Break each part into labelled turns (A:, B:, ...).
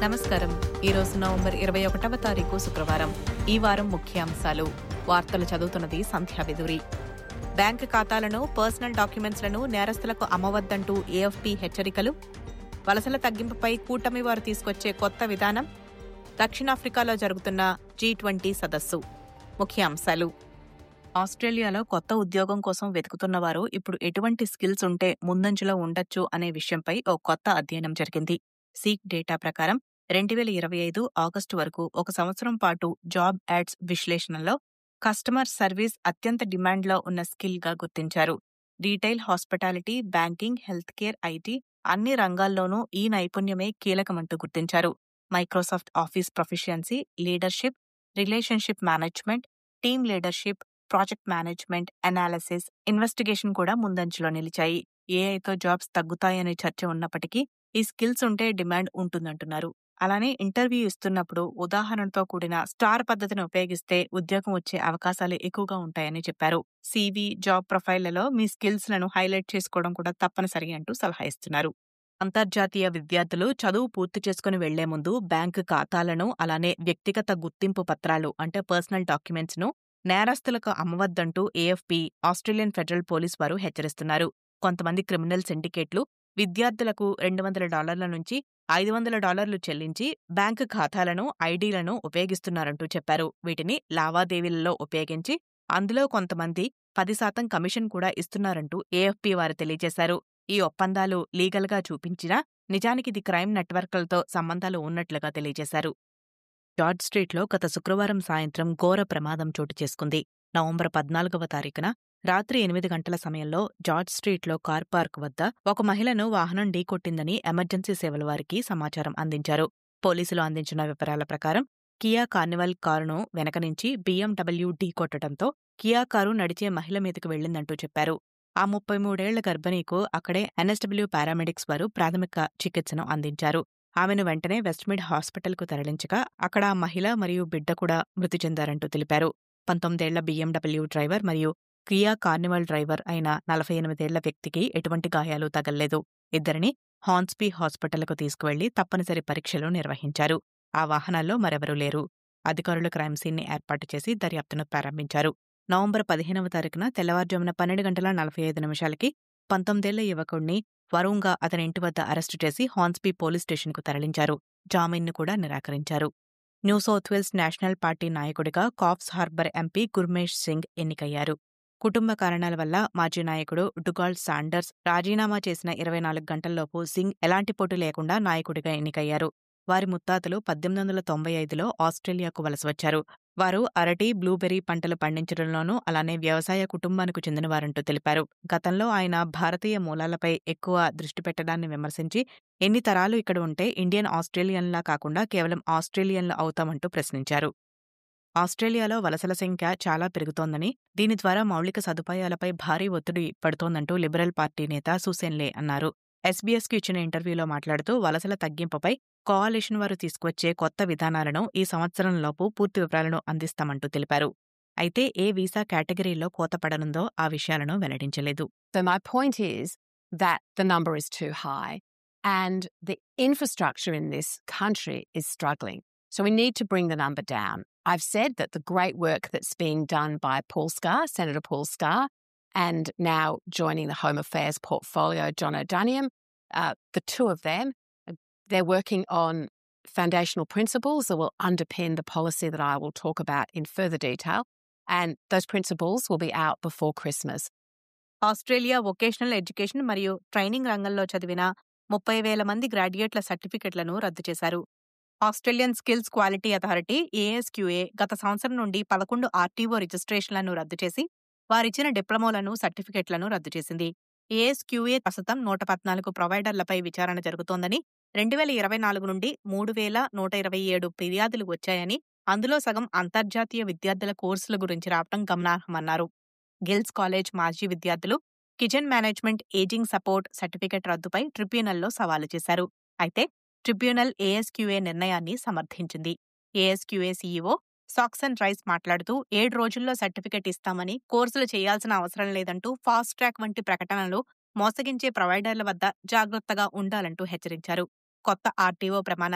A: నమస్కారం ఈరోజు నవంబర్ ఇరవై ఒకటవ తారీఖు శుక్రవారం ఈ వారం ముఖ్యాంశాలు వార్తలు చదువుతున్నది సంధ్యా విదురి బ్యాంకు ఖాతాలను పర్సనల్ డాక్యుమెంట్స్లను నేరస్తులకు అమ్మవద్దంటూ ఏఎఫ్పీ హెచ్చరికలు వలసల తగ్గింపుపై కూటమి వారు తీసుకొచ్చే కొత్త విధానం దక్షిణాఫ్రికాలో జరుగుతున్న జీ ట్వంటీ సదస్సు ముఖ్యాంశాలు ఆస్ట్రేలియాలో కొత్త ఉద్యోగం కోసం వెతుకుతున్న వారు ఇప్పుడు ఎటువంటి స్కిల్స్ ఉంటే ముందంజలో ఉండొచ్చు అనే విషయంపై ఓ కొత్త అధ్యయనం జరిగింది సీక్ డేటా ప్రకారం రెండు వేల ఇరవై ఐదు ఆగస్టు వరకు ఒక సంవత్సరం పాటు జాబ్ యాడ్స్ విశ్లేషణలో కస్టమర్ సర్వీస్ అత్యంత డిమాండ్లో ఉన్న స్కిల్గా గుర్తించారు retail hospitality banking health care IT అన్ని రంగాల్లోనూ ఈ నైపుణ్యమే కీలకమంటూ గుర్తించారు Microsoft office proficiency leadership relationship management team leadership project management analysis investigation కూడా ముందంజలో నిలిచాయి ఏఐతో జాబ్స్ తగ్గుతాయనే చర్చ ఉన్నప్పటికీ ఈ స్కిల్స్ ఉంటే డిమాండ్ ఉంటుందంటున్నారు అలానే ఇంటర్వ్యూ ఇస్తున్నప్పుడు ఉదాహరణతో కూడిన స్టార్ పద్ధతిని ఉపయోగిస్తే ఉద్యోగం వచ్చే అవకాశాలు ఎక్కువగా ఉంటాయని చెప్పారు సీవీ జాబ్ ప్రొఫైళ్లలో మీ స్కిల్స్ లను హైలైట్ చేసుకోవడం కూడా తప్పనిసరి అంటూ సలహా ఇస్తున్నారు అంతర్జాతీయ విద్యార్థులు చదువు పూర్తి చేసుకుని వెళ్లే ముందు బ్యాంకు ఖాతాలను అలానే వ్యక్తిగత గుర్తింపు పత్రాలు అంటే పర్సనల్ డాక్యుమెంట్స్ ను నేరస్తులకు అమ్మవద్దంటూ ఏఎఫ్పీ ఆస్ట్రేలియన్ ఫెడరల్ పోలీస్ వారు హెచ్చరిస్తున్నారు కొంతమంది క్రిమినల్ సిండికేట్లు విద్యార్థులకు రెండు వందల డాలర్ల నుంచి ఐదు వందల డాలర్లు చెల్లించి బ్యాంకు ఖాతాలను ఐడీలను ఉపయోగిస్తున్నారంటూ చెప్పారు వీటిని లావాదేవీలలో ఉపయోగించి అందులో కొంతమంది పది శాతం కమిషన్ కూడా ఇస్తున్నారంటూ ఏఎఫ్పీ వారు తెలియజేశారు ఈ ఒప్పందాలు లీగల్గా చూపించినా నిజానికి ఇది క్రైమ్ నెట్వర్క్లతో సంబంధాలు ఉన్నట్లుగా తెలియజేశారు జార్జ్ స్ట్రీట్లో గత శుక్రవారం సాయంత్రం ఘోర ప్రమాదం చోటు చేసుకుంది నవంబర్ పద్నాలుగవ తారీఖున రాత్రి ఎనిమిది గంటల సమయంలో జార్జ్ స్ట్రీట్లో కార్ పార్క్ వద్ద ఒక మహిళను వాహనం ఢీకొట్టిందని ఎమర్జెన్సీ సేవల వారికి సమాచారం అందించారు పోలీసులు అందించిన వివరాల ప్రకారం కియా కార్నివల్ కారును వెనక నుంచి బీఎండబ్ల్యూ ఢీకొట్టడంతో కియా కారు నడిచే మహిళ మీదకు వెళ్లిందంటూ చెప్పారు ఆ ముప్పై మూడేళ్ల గర్భిణీకు అక్కడే ఎన్ఎస్డబ్ల్యూ పారామెడిక్స్ వారు ప్రాథమిక చికిత్సను అందించారు ఆమెను వెంటనే వెస్ట్మిడ్ హాస్పిటల్కు తరలించగా అక్కడ ఆ మహిళ మరియు బిడ్డ కూడా మృతి చెందారంటూ తెలిపారు పంతొమ్మిదేళ్ల బీఎండబ్ల్యూ డ్రైవర్ మరియు కియా కార్నివల్ డ్రైవర్ అయిన నలభై ఎనిమిదేళ్ల వ్యక్తికి ఎటువంటి గాయాలు తగల్లేదు ఇద్దరిని హాన్స్బీ హాస్పిటల్కు తీసుకువెళ్లి తప్పనిసరి పరీక్షలు నిర్వహించారు ఆ వాహనాల్లో మరెవరూ లేరు అధికారులు క్రైమ్ సీన్ని ఏర్పాటు చేసి దర్యాప్తును ప్రారంభించారు నవంబర్ పదిహేనవ తారీఖున తెల్లవారుజామున పన్నెండు గంటల నలభై ఐదు నిమిషాలకి పంతొమ్మిదేళ్ల యువకుడిని వరుంగా అతని ఇంటి వద్ద అరెస్టు చేసి హాన్స్బీ పోలీస్ స్టేషన్కు తరలించారు జామీన్ను కూడా నిరాకరించారు New South Wales National Party నాయకుడిగా Coffs Harbour MP Gurmesh Singh ఎన్నికయ్యారు కుటుంబ కారణాల వల్ల మాజీ నాయకుడు డుగాల్ సాండర్స్ రాజీనామా చేసిన ఇరవై నాలుగు గంటల్లోపు సింగ్ ఎలాంటి పోటీ లేకుండా నాయకుడిగా ఎన్నికయ్యారు వారి ముత్తాతలు పద్దెనిమిది వందల తొంభై ఐదులో ఆస్ట్రేలియాకు వలస వచ్చారు వారు అరటి బ్లూబెర్రీ పంటలు పండించడంలోనూ అలానే వ్యవసాయ కుటుంబానికి చెందినవారంటూ తెలిపారు గతంలో ఆయన భారతీయ మూలాలపై ఎక్కువ దృష్టి పెట్టడాన్ని విమర్శించి ఎన్ని తరాలు ఇక్కడ ఉంటే ఇండియన్ ఆస్ట్రేలియన్లా కాకుండా కేవలం ఆస్ట్రేలియన్లు అవుతామంటూ ప్రశ్నించారు ఆస్ట్రేలియాలో వలసల సంఖ్య చాలా పెరుగుతోందని దీని ద్వారా మౌలిక సదుపాయాలపై భారీ ఒత్తిడి పడుతోందంటూ లిబరల్ పార్టీ నేత సుసేన్లే అన్నారు ఎస్బీఎస్కి ఇచ్చిన ఇంటర్వ్యూలో మాట్లాడుతూ వలసల తగ్గింపుపై కోఆలిషన్ వారు తీసుకువచ్చే కొత్త విధానాలను ఈ సంవత్సరంలోపు పూర్తి వివరాలను అందిస్తామంటూ తెలిపారు అయితే ఏ వీసా కేటగిరీలో కోత పడనుందో ఆ విషయాలను వెల్లడించలేదు
B: So my point is that the number is too high and the infrastructure in this country is struggling. So we need to bring the number down. I've said that the great work that's being done by Paul Scar, Senator Paul Scar, and now joining the Home Affairs portfolio, John O'Duniam, uh, the two of them, they're working on foundational principles that will underpin the policy that I will talk about in further detail. And those principles will be out before Christmas.
A: Australia vocational education మరియు training రంగంలో చదివిన ముప్పై వేల మంది గ్రాడ్యుయేట్ల సర్టిఫికెట్లను రద్దు చేశారు Australian skills quality authority ASQA గత సంవత్సరం నుండి పదకొండు ఆర్టీఓ రిజిస్ట్రేషన్లను రద్దు చేసి వారిచ్చిన డిప్లొమాలను సర్టిఫికెట్లను రద్దు చేసింది ఏఎస్క్యూఏ ప్రస్తుతం నూట పద్నాలుగు ప్రొవైడర్లపై విచారణ జరుగుతోందని రెండు వేల ఇరవై నాలుగు నుండి మూడు వేల నూట ఇరవై ఏడు ఫిర్యాదులు వచ్చాయని అందులో సగం అంతర్జాతీయ విద్యార్థుల కోర్సుల గురించి రావడం గమనార్హమన్నారు గిల్స్ కాలేజ్ మాజీ విద్యార్థులు kitchen management ageing support certificate రద్దుపై ట్రిబ్యునల్లో సవాలు చేశారు అయితే ట్రిబ్యునల్ ఏఎస్క్యూఏ నిర్ణయాన్ని సమర్థించింది ఏఎస్క్యూఏ సీఈఓ సాక్సన్ రైస్ మాట్లాడుతూ ఏడు రోజుల్లో సర్టిఫికెట్ ఇస్తామని కోర్సులు చేయాల్సిన అవసరం లేదంటూ ఫాస్ట్ ట్రాక్ వంటి ప్రకటనలు మోసగించే ప్రొవైడర్ల వద్ద జాగ్రత్తగా ఉండాలంటూ హెచ్చరించారు కొత్త ఆర్టీఓ ప్రమాణాలు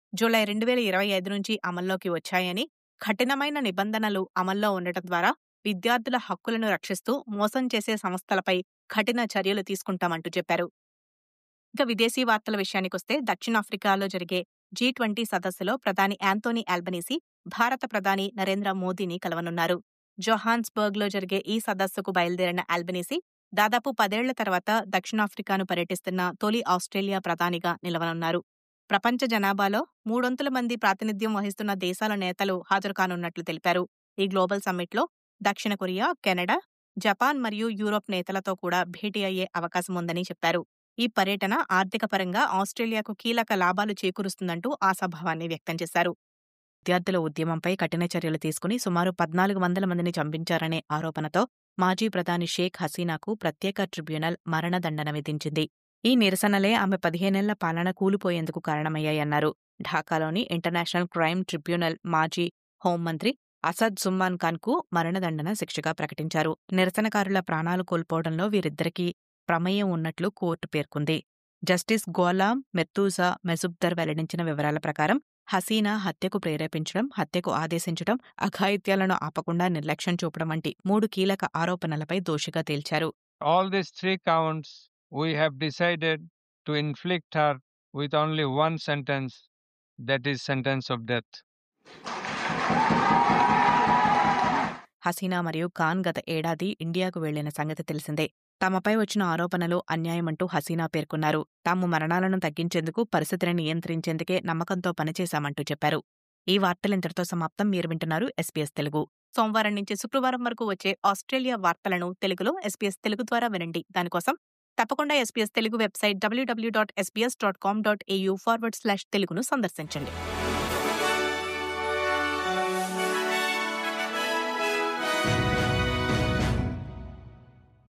A: జూలై రెండు వేల ఇరవై ఐదు నుంచి అమల్లోకి వచ్చాయని కఠినమైన నిబంధనలు అమల్లో ఉండటం ద్వారా విద్యార్థుల హక్కులను రక్షిస్తూ మోసం చేసే సంస్థలపై కఠిన చర్యలు తీసుకుంటామంటూ చెప్పారు ఇక విదేశీ వార్తల విషయానికొస్తే దక్షిణాఫ్రికాలో జరిగే జీ ట్వంటీ సదస్సులో ప్రధాని యాంతోనీ ఆల్బనీసీ భారత ప్రధాని నరేంద్ర మోదీని కలవనున్నారు జోహాన్స్బర్గ్ లో జరిగే ఈ సదస్సుకు బయలుదేరిన ఆల్బనీసీ దాదాపు పదేళ్ల తర్వాత దక్షిణాఫ్రికాను పర్యటిస్తున్న తొలి ఆస్ట్రేలియా ప్రధానిగా నిలవనున్నారు ప్రపంచ జనాభాలో మూడొంతుల మంది ప్రాతినిధ్యం వహిస్తున్న దేశాల నేతలు హాజరు కానున్నట్లు తెలిపారు ఈ గ్లోబల్ సమ్మిట్లో దక్షిణ కొరియా కెనడా జపాన్ మరియు యూరోప్ నేతలతో కూడా భేటీ అయ్యే అవకాశం ఉందని చెప్పారు ఈ పర్యటన ఆర్థిక పరంగా ఆస్ట్రేలియాకు కీలక లాభాలు చేకూరుస్తుందంటూ ఆశాభావాన్ని వ్యక్తం చేశారు విద్యార్థుల ఉద్యమంపై కఠిన చర్యలు తీసుకుని సుమారు పద్నాలుగు వందల మందిని చంపించారనే ఆరోపణతో మాజీ ప్రధాని షేక్ హసీనాకు ప్రత్యేక ట్రిబ్యునల్ మరణదండన విధించింది ఈ నిరసనలే ఆమె పదిహేనేళ్ల పాలన కూలిపోయేందుకు కారణమయ్యాయన్నారు ఢాకాలోని ఇంటర్నేషనల్ క్రైమ్ ట్రిబ్యునల్ మాజీ హోంమంత్రి అసద్ సుమ్మాన్ ఖాన్ కు మరణదండన శిక్షగా ప్రకటించారు నిరసనకారుల ప్రాణాలు కోల్పోవడంలో వీరిద్దరికీ ప్రమేయం ఉన్నట్లు కోర్టు పేర్కొంది జస్టిస్ గోలాం మెత్తూసా మెజుబ్దర్ వెల్లడించిన వివరాల ప్రకారం హసీనా హత్యకు ప్రేరేపించడం హత్యకు ఆదేశించడం అఘాయిత్యాలను ఆపకుండా నిర్లక్ష్యం చూపడం వంటి మూడు కీలక ఆరోపణలపై దోషిగా తేల్చారు
C: All these three counts, we have decided to inflict her with only one sentence, that is sentence of death.
A: Hasina మరియు ఖాన్ గత ఏడాది ఇండియాకు వెళ్లిన సంగతి తెలిసిందే తమపై వచ్చిన ఆరోపణలు అన్యాయమంటూ హసీనా పేర్కొన్నారు తాము మరణాలను తగ్గించేందుకు పరిస్థితిని నియంత్రించేందుకే నమ్మకంతో పనిచేశామంటూ చెప్పారు ఈ వార్తలింతటితో సమాప్తం మీరు వింటున్నారు ఎస్పీఎస్ తెలుగు సోమవారం నుంచి శుక్రవారం వరకు వచ్చే ఆస్ట్రేలియా వార్తలను తెలుగులో ఎస్పీఎస్ తెలుగు ద్వారా వినండి దానికోసం తప్పకుండా SBS Telugu website WWW dot SBS dot com dot AU forward slash తెలుగును సందర్శించండి